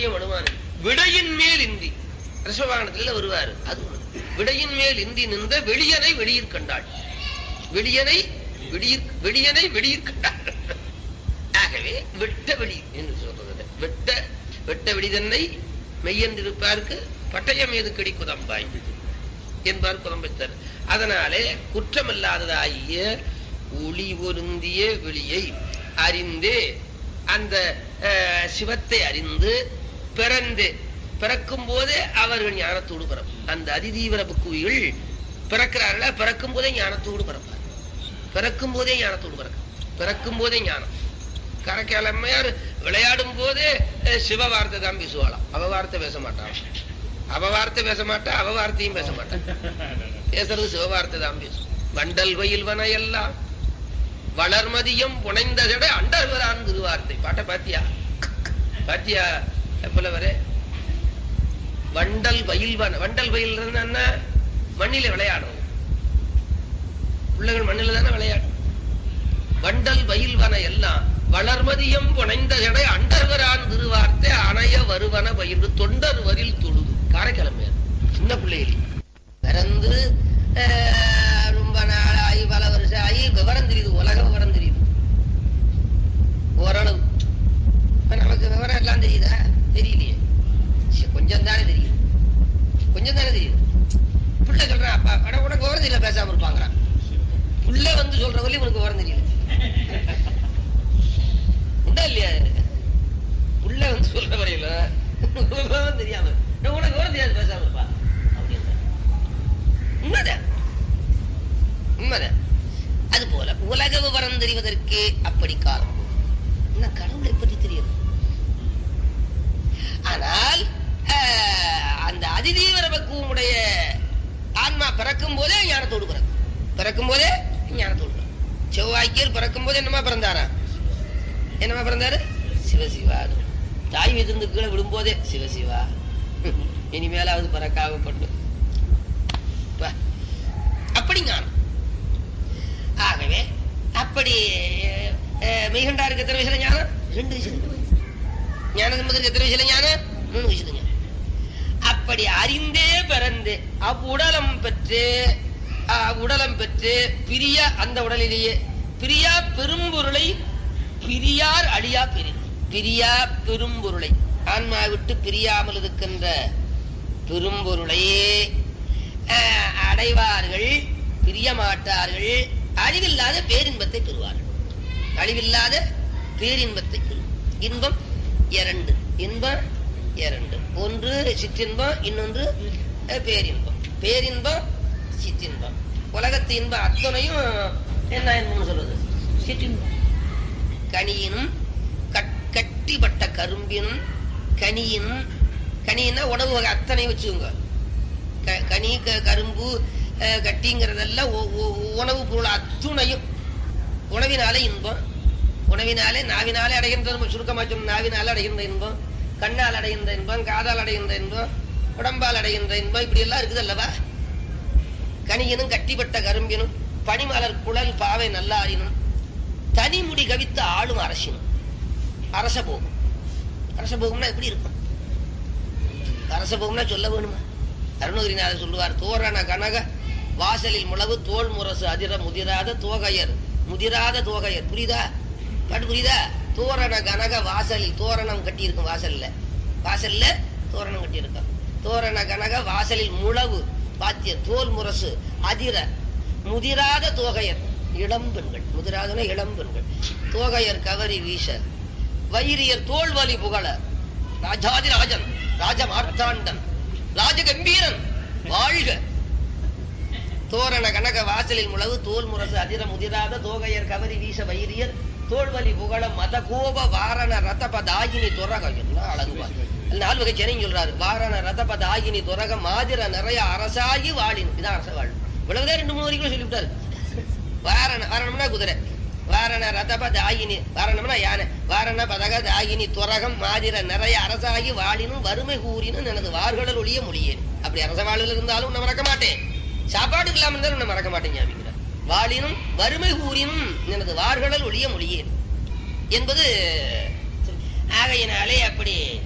தெரியும் அனுமான் விடையின் மேல் இந்தி ரிஷவாகனத்துல வருவாரு அது ஒண்ணு. விடையின் மேல் இந்தி நின்ற வெளியனை வெளியிற் கண்டாள் வெளியனை வெளியிற் வெளியனை வெளியிற் கண்டாள் ஆகவே வெட்ட வெளி என்று சொல்றது வெட்ட வெட்ட வெளி தன்னை மெய்யென்றிருப்பார்க்கு பட்டயம் ஏது கடி குதம்பாய் என்பார் குதம்பத்தர் அதனாலே குற்றமில்லாததாகிய ஒளி பொருந்திய வெளியை அறிந்தே அந்த அஹ், சிவத்தை அறிந்து பிறந்து பிறக்கும் போதே அவர்கள் ஞானத்தோடு பிறப்பார் அந்த அதிதீவிர புக்குவிகள் பிறக்கிறார்களா பிறக்கும் போதே ஞானத்தோடு பிறப்பார் பிறக்கும் போதே ஞானத்தோடு பிறக்க பிறக்கும் போதே ஞானம் கரக்கிழமையார் விளையாடும் போதே அஹ், சிவ வார்த்தை தான் பேசுவாளாம் அவ வார்த்தை பேச மாட்டான் அவ வார்த்தை பேச மாட்டா அவ வார்த்தையும் பேச மாட்டான் பேசுறது சிவவார்த்தை தான் பேசும் வண்டல் வயல்வன எல்லாம் வளர்மதியம் புனைந்ததிட அண்டர்வரான் திருவார்த்தை பாட்டை பாத்தியா பாத்தியா எப்பல வர வண்டல் வயல்வன வண்டல் வயல் என்ன மண்ணில விளையாடும் பிள்ளைகள் மண்ணில தானே விளையாடும் வண்டல் வயல்வன எல்லாம் வளர்மதியம் புனைந்த ஜடை அண்டர்வரான் திருவார்த்தை அணைய வருவன பயிர்ந்து தொண்டர் வரில் தொழுது காரைக்கிழமை சின்ன பிள்ளைகளி பிறந்து அஹ், ரொம்ப நாள் ஆகி பல வருஷம் ஆகி விவரம் தெரியுது உலக விவரம் தெரியுது ஓரளவு இப்ப நமக்கு விவரம் எல்லாம் தெரியுதா தெரியலையே சரி, கொஞ்சம் தானே தெரியும் கொஞ்சம் தானே தெரியும் பிள்ளை சொல்றான் அப்பா அட உனக்கு விவரம் தெரியல பேசாம இருப்பாங்கிறான் புள்ள வந்து சொல்ற வரையும் உனக்கு விவரம் தெரியல உண்டா இல்லையா புள்ள வந்து சொல்ற வரையில உனக்கு விவரம் தெரியாம "நான் உனக்கு விவரம் தெரியாது பேசாம இருப்பா அப்படின்ற உண்மைதான் உண்மைதான் அது போல உலக விவரம் தெரிவதற்கு அப்படி காலம் இன்னும் கடவுளை பற்றி தெரியும் ஆனால் ஆஹ், அந்த அதிதீவிர பக்குவமுடைய ஆன்மா பிறக்கும் போதே ஞானத்தோடு பிறக்கும் பிறக்கும் போதே ஞானத்தோடு பிறக்கும் செவ்வாய்க்கியர் பிறக்கும் போது என்னமா பிறந்தாரா என்னமா பிறந்தாரு சிவசிவா தாய் வீட்டிலிருந்து கீழே விடும்போதே சிவசிவா இனிமேலாவது பிறக்காம பண்ணு பா. அப்படி ஞானம் ஆகவே அப்படி அஹ், மெய்கண்டாருக்கு எத்தனை வயசுல ஞானம் ரெண்டு வயசுல ஞான சம்பந்தருக்கு எத்தனை வயசுல ஞானம் மூணு வயசுல ஞானம் அப்படி அறிந்தே பிறந்து அவ்வுடலம் பெற்று அவ்வுடலம் பெற்று பிரிய அந்த உடலிலேயே பிரியா பெரும்பொருளை பிரியார் அழியா பெரி பிரியா பெரும்பொருளை ஆன்மா விட்டு பிரியாமல் இருக்கின்ற பெரும்பொருளை அஹ், அடைவார்கள் பிரிய மாட்டார்கள் அழிவில்லாத பேரின்பத்தை பெறுவார்கள் அழிவில்லாத பேரின்பத்தை பெறும் இன்பம் இரண்டு இன்பம் இரண்டு ஒன்று சிற்றின்பம் இன்னொன்று அஹ், பேரின்பம் பேரின்பம் சிற்றின்பம் உலகத்து இன்பம் அத்தனையும் என்ன இன்பம்னு சொல்றது சிற்றின்பம் கனியினும் கட்- கட்டிப்பட்ட கரும்பினும் கனியினும் கனின்னா உணவு வகை அத்தனை வச்சுக்கோங்க க- கனி க- கரும்பு அஹ், கட்டிங்கிறதெல்லாம் ஒ- ஒ- உணவு பொருள் அத்துணையும் உணவினாலே இன்பம் உணவினாலே நாவினாலே அடைகின்ற சுருக்கமா சொன்ன நாவினால அடைகின்ற இன்பம் கண்ணால் அடைகின்ற இன்பம் காதால் அடைகின்ற இன்பம் உடம்பால் அடைகின்ற இன்பம் இப்படி எல்லாம் இருக்குது அல்லவா கனியினும் கட்டிப்பட்ட கரும்பினும் பனிமலர் குழல் பாவை நல்லாரினும் தனிமுடி கவித்து ஆளும் அரசினும் அரச போகும் அரச போகும்னா எப்படி இருக்கும் அரச போகும்னா சொல்ல வேணுமா அருணகிரிநாதர் சொல்லுவார் தோரண கனக வாசலில் முளவு தோல் முரசு அதிர முதிராத தோகையர் முதிராத தோகையர் புரியுதா பாட்டு புரியுதா தோரண கனக வாசலில் தோரணம் கட்டி இருக்கும் வாசல்ல வாசல்ல தோரணம் கட்டி இருக்கும் தோரண கனக வாசலில் முளவு பாத்திய தோல் முரசு அதிர முதிராத தோகையர் இளம் பெண்கள் முதிராதன இளம் பெண்கள் தோகையர் கவரி வீச வைரியர் தோல்வலி புகழ ராஜாதி ராஜன் ராஜ மார்த்தாண்டன் ராஜகம்பீரன் வாழ்க தோரண கனக வாசலில் முளவு தோல் முரசு அதிர முதிராத தோகையர் கவரி வீச வைரியர் தோல்வலி புகழ மத கோப வாரண ரதப தாகினி துரக எல்லாம் அழகுவா நாலு வகை ஜனங்க சொல்றாரு வாரண ரதப தாகினி துரக மாதிர நிறைய அரசாகி வாழின் இதான் அரச வாழ் இவ்வளவுதான் ரெண்டு மூணு வரைக்கும் சொல்லிவிட்டாரு வாரண வாரணம்னா குதிரை வாரண ரதப தாயினி வாரணம்னா யானை வாரண பதக தாயினி துரகம் மாதிர நிறைய அரசாகி வாழினும் வறுமை கூறினும் எனது வார்கடல் ஒளிய மொழியேன் அப்படி அரச வாழ்வில் இருந்தாலும் உன்னை மறக்க மாட்டேன் சாப்பாட்டுக்கு இல்லாம இருந்தாலும் உன்னை மறக்க மாட்டேன் ஞாபகம் வாழினும் வறுமை கூறினும் எனது வார்கடல் ஒளிய மொழியேன் என்பது ஆகையினாலே அப்படி